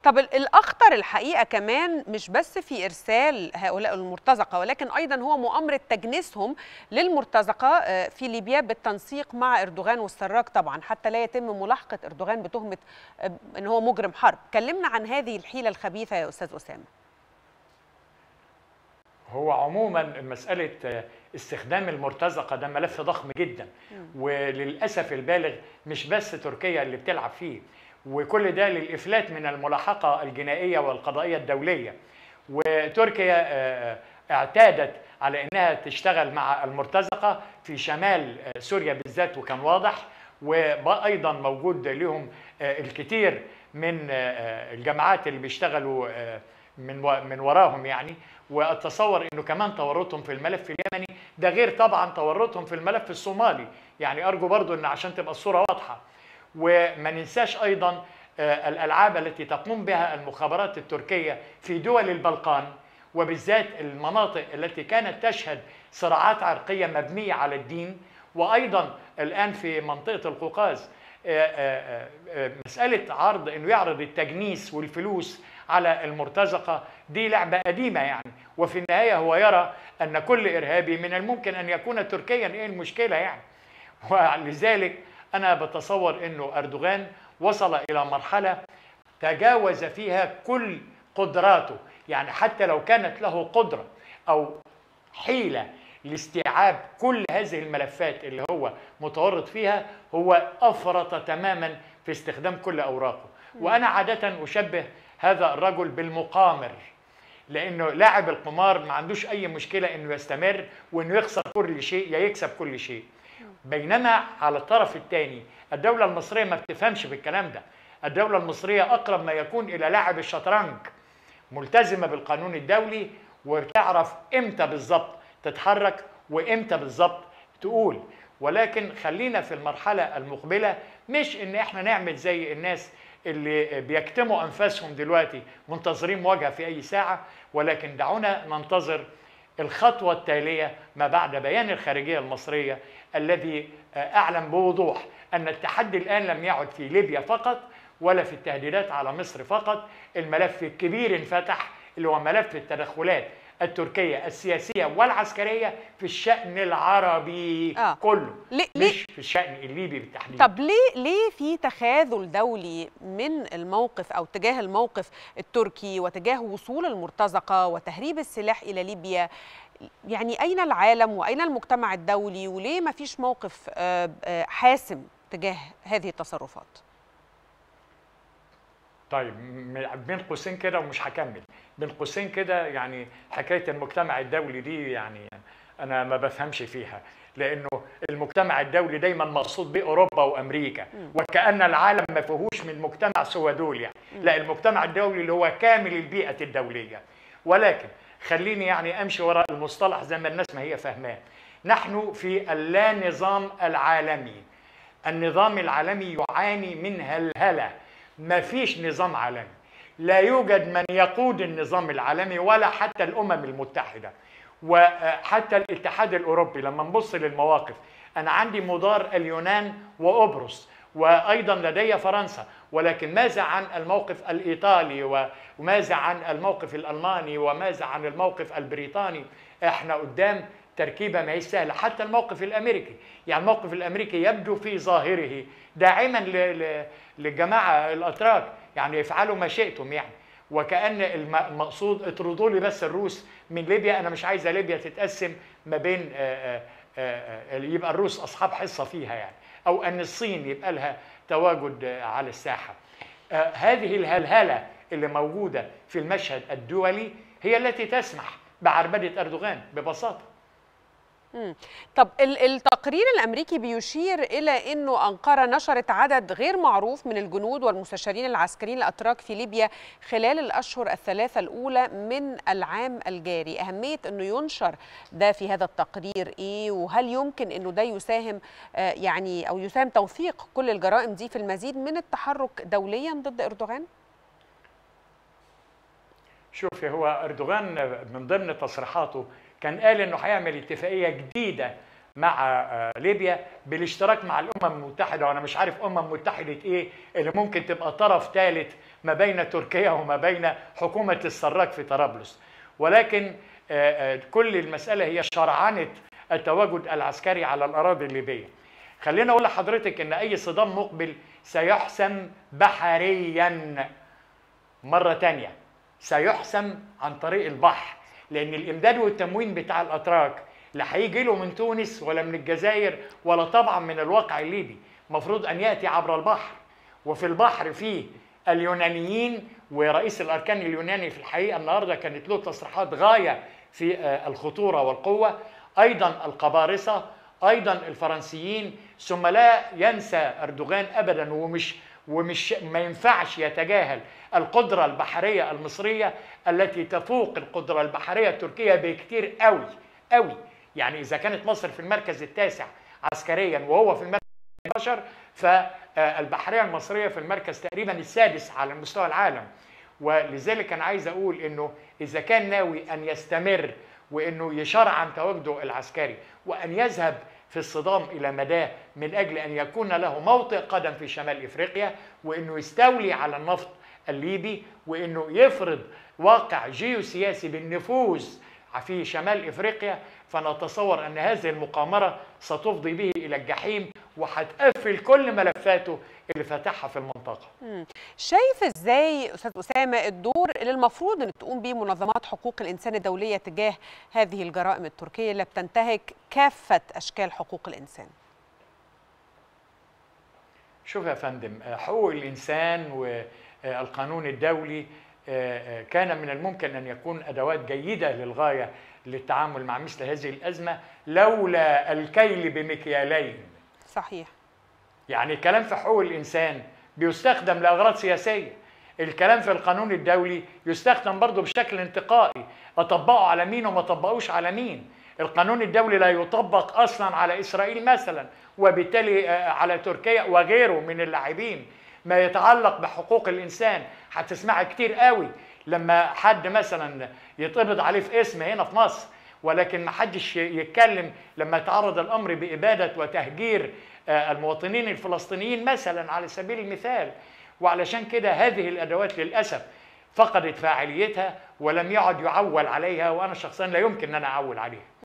طب الاخطر الحقيقه كمان مش بس في ارسال هؤلاء المرتزقه ولكن ايضا هو مؤامره تجنيسهم للمرتزقه في ليبيا بالتنسيق مع اردوغان والسراج طبعا حتى لا يتم ملاحقه اردوغان بتهمه ان هو مجرم حرب كلمنا عن هذه الحيله الخبيثه يا استاذ اسامه هو عموما مسألة استخدام المرتزقة ده ملف ضخم جدا وللأسف البالغ مش بس تركيا اللي بتلعب فيه وكل ده للإفلات من الملاحقة الجنائية والقضائية الدولية وتركيا اعتادت على أنها تشتغل مع المرتزقة في شمال سوريا بالذات وكان واضح وأيضا موجود لهم الكثير من الجماعات اللي بيشتغلوا من من وراهم يعني واتصور انه كمان تورطهم في الملف اليمني ده غير طبعا تورطهم في الملف الصومالي يعني ارجو برضو ان عشان تبقى الصوره واضحه وما ننساش ايضا الالعاب التي تقوم بها المخابرات التركيه في دول البلقان وبالذات المناطق التي كانت تشهد صراعات عرقيه مبنيه على الدين وايضا الان في منطقه القوقاز مساله عرض انه يعرض التجنيس والفلوس على المرتزقه دي لعبه قديمه يعني وفي النهايه هو يرى ان كل ارهابي من الممكن ان يكون تركيا ايه المشكله يعني ولذلك انا بتصور انه اردوغان وصل الى مرحله تجاوز فيها كل قدراته يعني حتى لو كانت له قدره او حيله لاستيعاب كل هذه الملفات اللي هو متورط فيها هو افرط تماما في استخدام كل اوراقه وانا عاده اشبه هذا الرجل بالمقامر لانه لاعب القمار ما عندوش اي مشكله انه يستمر وانه يخسر كل شيء يا يكسب كل شيء بينما على الطرف الثاني الدوله المصريه ما بتفهمش بالكلام ده الدوله المصريه اقرب ما يكون الى لاعب الشطرنج ملتزمه بالقانون الدولي وتعرف امتى بالظبط تتحرك وامتى بالظبط تقول ولكن خلينا في المرحله المقبله مش ان احنا نعمل زي الناس اللي بيكتموا انفاسهم دلوقتي منتظرين مواجهه في اي ساعه ولكن دعونا ننتظر الخطوه التاليه ما بعد بيان الخارجيه المصريه الذي اعلن بوضوح ان التحدي الان لم يعد في ليبيا فقط ولا في التهديدات على مصر فقط الملف الكبير انفتح اللي هو ملف التدخلات التركية السياسية والعسكرية في الشأن العربي آه. كله ليه مش ليه؟ في الشأن الليبي بالتحديد طب ليه ليه في تخاذل دولي من الموقف أو تجاه الموقف التركي وتجاه وصول المرتزقة وتهريب السلاح إلى ليبيا يعني أين العالم وأين المجتمع الدولي وليه ما فيش موقف حاسم تجاه هذه التصرفات طيب بين قوسين كده ومش هكمل بين قوسين كده يعني حكايه المجتمع الدولي دي يعني انا ما بفهمش فيها لانه المجتمع الدولي دايما مقصود به اوروبا وامريكا وكان العالم ما فيهوش من مجتمع سوى دول يعني لا المجتمع الدولي اللي هو كامل البيئه الدوليه ولكن خليني يعني امشي وراء المصطلح زي ما الناس ما هي فاهماه نحن في اللا نظام العالمي النظام العالمي يعاني من هلهله ما فيش نظام عالمي لا يوجد من يقود النظام العالمي ولا حتى الامم المتحده وحتى الاتحاد الاوروبي لما نبص للمواقف انا عندي مدار اليونان وقبرص وايضا لدي فرنسا ولكن ماذا عن الموقف الايطالي وماذا عن الموقف الالماني وماذا عن الموقف البريطاني احنا قدام تركيبه ما هي سهله حتى الموقف الامريكي يعني الموقف الامريكي يبدو في ظاهره داعما للجماعه الاتراك يعني افعلوا ما شئتم يعني وكان المقصود اطردوا لي بس الروس من ليبيا انا مش عايزه ليبيا تتقسم ما بين آآ آآ يبقى الروس اصحاب حصه فيها يعني او ان الصين يبقى لها تواجد على الساحه هذه الهلهله اللي موجوده في المشهد الدولي هي التي تسمح بعربده اردوغان ببساطه مم. طب التقرير الامريكي بيشير الى انه انقره نشرت عدد غير معروف من الجنود والمستشارين العسكريين الاتراك في ليبيا خلال الاشهر الثلاثه الاولى من العام الجاري اهميه انه ينشر ده في هذا التقرير ايه وهل يمكن انه ده يساهم آه يعني او يساهم توثيق كل الجرائم دي في المزيد من التحرك دوليا ضد اردوغان شوفي هو اردوغان من ضمن تصريحاته كان قال انه هيعمل اتفاقيه جديده مع آه، ليبيا بالاشتراك مع الامم المتحده وانا مش عارف امم متحده ايه اللي ممكن تبقى طرف ثالث ما بين تركيا وما بين حكومه السراج في طرابلس ولكن آه، آه، كل المساله هي شرعنه التواجد العسكري على الاراضي الليبيه خلينا اقول لحضرتك ان اي صدام مقبل سيحسم بحريا مره تانية سيحسم عن طريق البحر لان الامداد والتموين بتاع الاتراك لا هيجي له من تونس ولا من الجزائر ولا طبعا من الواقع الليبي المفروض ان ياتي عبر البحر وفي البحر فيه اليونانيين ورئيس الاركان اليوناني في الحقيقه النهارده كانت له تصريحات غايه في آه، الخطوره والقوه ايضا القبارصه ايضا الفرنسيين ثم لا ينسى اردوغان ابدا ومش ومش ما ينفعش يتجاهل القدره البحريه المصريه التي تفوق القدره البحريه التركيه بكتير قوي قوي يعني اذا كانت مصر في المركز التاسع عسكريا وهو في المركز 11 فالبحريه المصريه في المركز تقريبا السادس على مستوى العالم ولذلك انا عايز اقول انه اذا كان ناوي ان يستمر وانه يشرعن تواجده العسكري وان يذهب في الصدام الى مداه من اجل ان يكون له موطئ قدم في شمال افريقيا وانه يستولي على النفط الليبي وانه يفرض واقع جيوسياسي بالنفوذ في شمال افريقيا فنتصور ان هذه المقامره ستفضي به الى الجحيم وهتقفل كل ملفاته اللي فتحها في المنطقه. شايف ازاي استاذ اسامه الدور اللي المفروض ان تقوم به منظمات حقوق الانسان الدوليه تجاه هذه الجرائم التركيه اللي بتنتهك كافه اشكال حقوق الانسان؟ شوف يا فندم حقوق الانسان والقانون الدولي كان من الممكن ان يكون ادوات جيده للغايه للتعامل مع مثل هذه الازمه لولا الكيل بمكيالين. صحيح. يعني الكلام في حقوق الانسان بيستخدم لاغراض سياسيه. الكلام في القانون الدولي يستخدم برضه بشكل انتقائي، اطبقه على مين وما طبقوش على مين. القانون الدولي لا يطبق اصلا على اسرائيل مثلا وبالتالي على تركيا وغيره من اللاعبين. ما يتعلق بحقوق الانسان هتسمعها كتير قوي لما حد مثلا يتقبض عليه في اسم هنا في مصر ولكن ما حدش يتكلم لما يتعرض الامر باباده وتهجير المواطنين الفلسطينيين مثلا على سبيل المثال وعلشان كده هذه الادوات للاسف فقدت فاعليتها ولم يعد يعول عليها وانا شخصيا لا يمكن ان انا اعول عليها